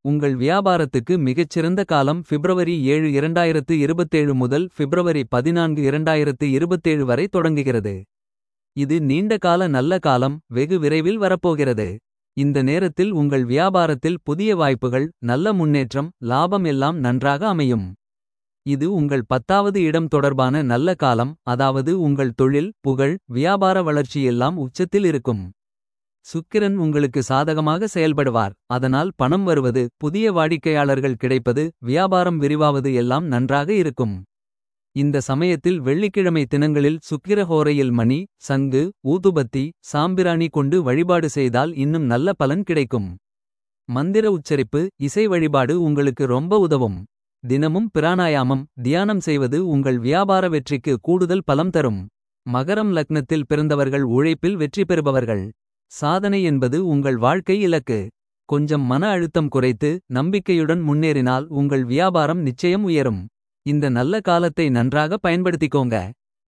உங்கள் வியாபாரத்துக்கு மிகச்சிறந்த காலம் பிப்ரவரி ஏழு இரண்டாயிரத்து இருபத்தேழு முதல் பிப்ரவரி பதினான்கு இரண்டாயிரத்து இருபத்தேழு வரை தொடங்குகிறது. இது நீண்ட கால நல்ல காலம் வெகு விரைவில் வரப்போகிறது. இந்த நேரத்தில் உங்கள் வியாபாரத்தில் புதிய வாய்ப்புகள் நல்ல முன்னேற்றம் லாபம் எல்லாம் நன்றாக அமையும். இது உங்கள் பத்தாவது இடம் தொடர்பான நல்ல காலம் அதாவது உங்கள் தொழில் புகழ் வியாபார வளர்ச்சி எல்லாம் உச்சத்தில் இருக்கும். சுக்கிரன் உங்களுக்கு சாதகமாக செயல்படுவார் அதனால் பணம் வருவது புதிய வாடிக்கையாளர்கள் கிடைப்பது வியாபாரம் விரிவாவது எல்லாம் நன்றாக இருக்கும். இந்த சமயத்தில் வெள்ளிக்கிழமை தினங்களில் சுக்கிரஹோரையில் மணி சங்கு ஊதுபத்தி சாம்பிராணி கொண்டு வழிபாடு செய்தால் இன்னும் நல்ல பலன் கிடைக்கும். மந்திர உச்சரிப்பு இசை வழிபாடு உங்களுக்கு ரொம்ப உதவும். தினமும் பிராணாயாமம் தியானம் செய்வது உங்கள் வியாபார வெற்றிக்கு கூடுதல் பலம் தரும். மகரம் லக்னத்தில் பிறந்தவர்கள் உழைப்பில் வெற்றி பெறுபவர்கள். சாதனை என்பது உங்கள் வாழ்க்கை இலக்கு. கொஞ்சம் மன அழுத்தம் குறைத்து நம்பிக்கையுடன் முன்னேறினால் உங்கள் வியாபாரம் நிச்சயம் உயரும். இந்த நல்ல காலத்தை நன்றாக பயன்படுத்திக்கோங்க.